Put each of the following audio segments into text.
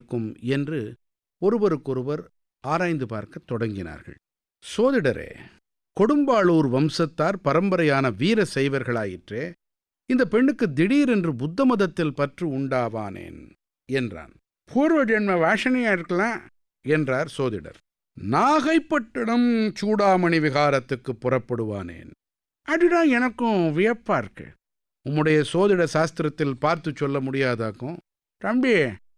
இருக்கும் என்று ஒருவருக்கொருவர் ஆராய்ந்து பார்க்கத் தொடங்கினார்கள் சோதிடரே கொடும்பாளூர் வம்சத்தார் பரம்பரையான வீர சைவர்களாயிற்றே இந்த பெண்ணுக்கு திடீரென்று புத்த மதத்தில் பற்று உண்டாவானேன் என்றான் பூர்வ ஜென்ம வாசனையா இருக்கலாம் என்றார் சோதிடர் நாகைப்பட்டினம் சூடாமணி விகாரத்துக்கு புறப்படுவானேன் அதுதான் எனக்கும் வியப்பா இருக்கு உம்முடைய சோதிட சாஸ்திரத்தில் பார்த்து சொல்ல முடியாதாக்கும் தம்பி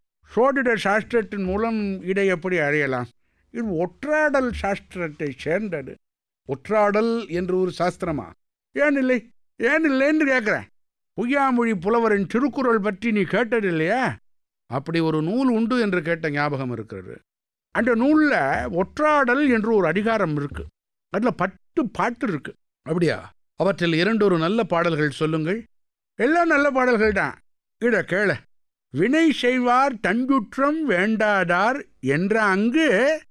சோதிட சாஸ்திரத்தின் மூலம் இதை எப்படி அறியலாம் இது ஒற்றாடல் சாஸ்திரத்தை சேர்ந்தது ஒற்றாடல் என்று ஒரு சாஸ்திரமா ஏன் இல்லை ஏன் இல்லைன்னு கேட்குறேன் பொய்யாமொழி புலவரின் திருக்குறள் பற்றி நீ கேட்டது இல்லையா அப்படி ஒரு நூல் உண்டு என்று கேட்ட ஞாபகம் இருக்கிறது அந்த நூலில் ஒற்றாடல் என்று ஒரு அதிகாரம் இருக்கு அதில் பத்து பாட்டு இருக்கு அப்படியா அவற்றில் இரண்டொரு நல்ல பாடல்கள் சொல்லுங்கள் எல்லாம் நல்ல பாடல்கள் தான் இட கேள வினை செய்வார் தஞ்சுற்றம் வேண்டாதார் என்ற அங்கு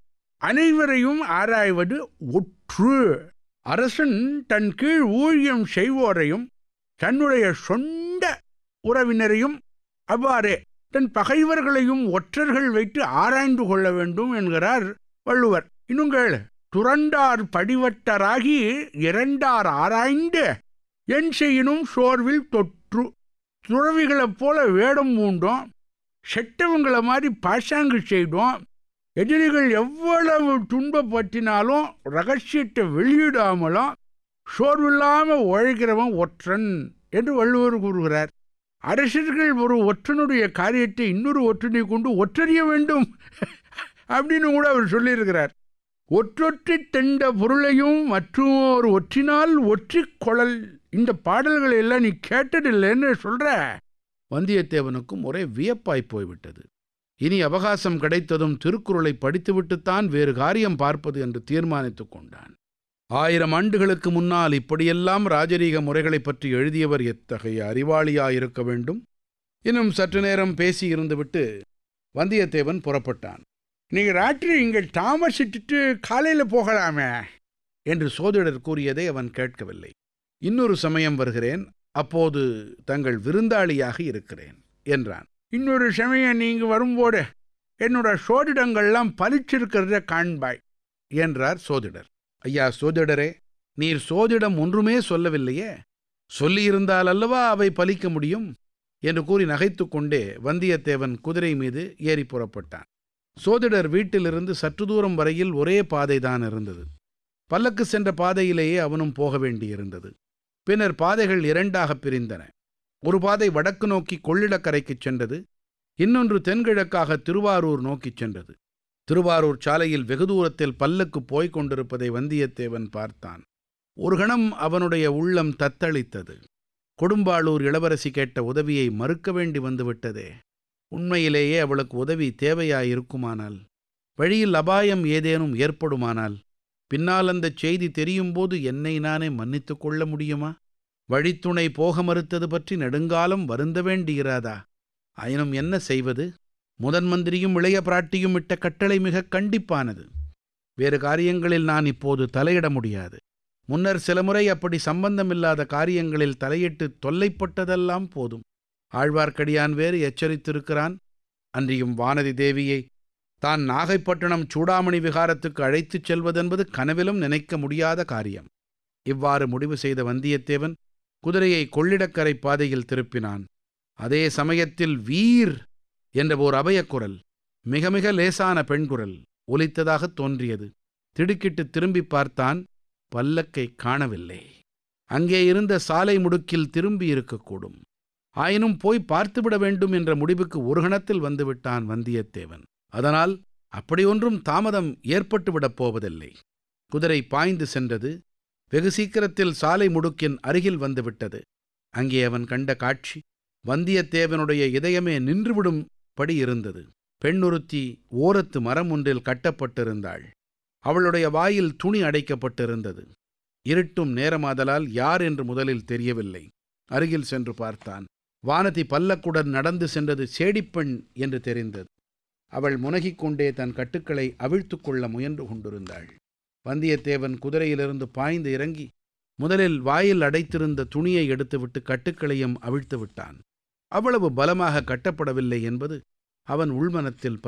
அனைவரையும் ஆராய்வது ஒற்று அரசன் தன் கீழ் ஊழியம் செய்வோரையும் தன்னுடைய சொந்த உறவினரையும் அவ்வாறே தன் பகைவர்களையும் ஒற்றர்கள் வைத்து ஆராய்ந்து கொள்ள வேண்டும் என்கிறார் வள்ளுவர் இன்னும் கேளு துறந்தார் படிவட்டராகி இரண்டார் ஆராய்ந்து என் செய்யினும் சோர்வில் தொற்று துறவிகளைப் போல வேடம் பூண்டோம் செட்டவங்களை மாதிரி பாசாங்கு செய்தோம் எதிரிகள் எவ்வளவு துன்பப்பற்றினாலும் ரகசியத்தை வெளியிடாமலும் சோர்வில்லாமல் உழைக்கிறவன் ஒற்றன் என்று வள்ளுவர் கூறுகிறார் அரசர்கள் ஒரு ஒற்றனுடைய காரியத்தை இன்னொரு ஒற்றனை கொண்டு ஒற்றறிய வேண்டும் அப்படின்னு கூட அவர் சொல்லியிருக்கிறார் ஒற்றொற்றி தெண்ட பொருளையும் மற்றொரு ஒற்றினால் ஒற்றி கொழல் இந்த பாடல்களை எல்லாம் நீ கேட்டதில்லைன்னு சொல்ற வந்தியத்தேவனுக்கும் ஒரே வியப்பாய் போய்விட்டது இனி அவகாசம் கிடைத்ததும் திருக்குறளை படித்துவிட்டுத்தான் வேறு காரியம் பார்ப்பது என்று தீர்மானித்துக் கொண்டான் ஆயிரம் ஆண்டுகளுக்கு முன்னால் இப்படியெல்லாம் ராஜரீக முறைகளைப் பற்றி எழுதியவர் எத்தகைய அறிவாளியாயிருக்க வேண்டும் இன்னும் சற்று நேரம் பேசி இருந்துவிட்டு வந்தியத்தேவன் புறப்பட்டான் நீங்க ராத்திரி இங்கே தாமசிச்சுட்டு காலையில் போகலாமே என்று சோதிடர் கூறியதை அவன் கேட்கவில்லை இன்னொரு சமயம் வருகிறேன் அப்போது தங்கள் விருந்தாளியாக இருக்கிறேன் என்றான் இன்னொரு சமயம் நீங்க வரும்போது என்னோட சோதிடங்கள்லாம் பலிச்சிருக்கிறத காண்பாய் என்றார் சோதிடர் ஐயா சோதிடரே நீர் சோதிடம் ஒன்றுமே சொல்லவில்லையே சொல்லியிருந்தால் அல்லவா அவை பலிக்க முடியும் என்று கூறி நகைத்துக் கொண்டே வந்தியத்தேவன் குதிரை மீது ஏறி புறப்பட்டான் சோதிடர் வீட்டிலிருந்து சற்று தூரம் வரையில் ஒரே பாதைதான் இருந்தது பல்லக்கு சென்ற பாதையிலேயே அவனும் போக வேண்டியிருந்தது பின்னர் பாதைகள் இரண்டாகப் பிரிந்தன ஒரு பாதை வடக்கு நோக்கி கொள்ளிடக்கரைக்குச் சென்றது இன்னொன்று தென்கிழக்காக திருவாரூர் நோக்கிச் சென்றது திருவாரூர் சாலையில் வெகு தூரத்தில் பல்லக்கு போய்க் கொண்டிருப்பதை வந்தியத்தேவன் பார்த்தான் ஒரு கணம் அவனுடைய உள்ளம் தத்தளித்தது கொடும்பாளூர் இளவரசி கேட்ட உதவியை மறுக்க வேண்டி வந்துவிட்டதே உண்மையிலேயே அவளுக்கு உதவி தேவையாயிருக்குமானால் வழியில் அபாயம் ஏதேனும் ஏற்படுமானால் பின்னால் அந்தச் செய்தி தெரியும்போது என்னை நானே மன்னித்துக் கொள்ள முடியுமா வழித்துணை போக மறுத்தது பற்றி நெடுங்காலம் வருந்த வேண்டியிராதா ஆயினும் என்ன செய்வது முதன் மந்திரியும் இளைய பிராட்டியும் இட்ட கட்டளை மிக கண்டிப்பானது வேறு காரியங்களில் நான் இப்போது தலையிட முடியாது முன்னர் சில முறை அப்படி சம்பந்தமில்லாத காரியங்களில் தலையிட்டு தொல்லைப்பட்டதெல்லாம் போதும் ஆழ்வார்க்கடியான் வேறு எச்சரித்திருக்கிறான் அன்றியும் வானதி தேவியை தான் நாகைப்பட்டினம் சூடாமணி விகாரத்துக்கு அழைத்துச் செல்வதென்பது கனவிலும் நினைக்க முடியாத காரியம் இவ்வாறு முடிவு செய்த வந்தியத்தேவன் குதிரையை கொள்ளிடக்கரை பாதையில் திருப்பினான் அதே சமயத்தில் வீர் என்ற ஓர் அபயக்குரல் மிக மிக லேசான பெண்குரல் ஒலித்ததாகத் தோன்றியது திடுக்கிட்டு திரும்பி பார்த்தான் பல்லக்கை காணவில்லை அங்கே இருந்த சாலை முடுக்கில் திரும்பி இருக்கக்கூடும் ஆயினும் போய் பார்த்துவிட வேண்டும் என்ற முடிவுக்கு ஒரு கணத்தில் வந்துவிட்டான் வந்தியத்தேவன் அதனால் அப்படி ஒன்றும் தாமதம் ஏற்பட்டுவிடப் போவதில்லை குதிரை பாய்ந்து சென்றது வெகு சீக்கிரத்தில் சாலை முடுக்கின் அருகில் வந்துவிட்டது அங்கே அவன் கண்ட காட்சி வந்தியத்தேவனுடைய இதயமே நின்றுவிடும் படி இருந்தது பெண்ணொருத்தி ஓரத்து மரம் ஒன்றில் கட்டப்பட்டிருந்தாள் அவளுடைய வாயில் துணி அடைக்கப்பட்டிருந்தது இருட்டும் நேரமாதலால் யார் என்று முதலில் தெரியவில்லை அருகில் சென்று பார்த்தான் வானதி பல்லக்குடன் நடந்து சென்றது சேடிப்பெண் என்று தெரிந்தது அவள் முனகிக் கொண்டே தன் கட்டுக்களை அவிழ்த்துக் கொள்ள முயன்று கொண்டிருந்தாள் வந்தியத்தேவன் குதிரையிலிருந்து பாய்ந்து இறங்கி முதலில் வாயில் அடைத்திருந்த துணியை எடுத்துவிட்டு கட்டுக்களையும் அவிழ்த்து விட்டான் அவ்வளவு பலமாக கட்டப்படவில்லை என்பது அவன் உள்மனத்தில்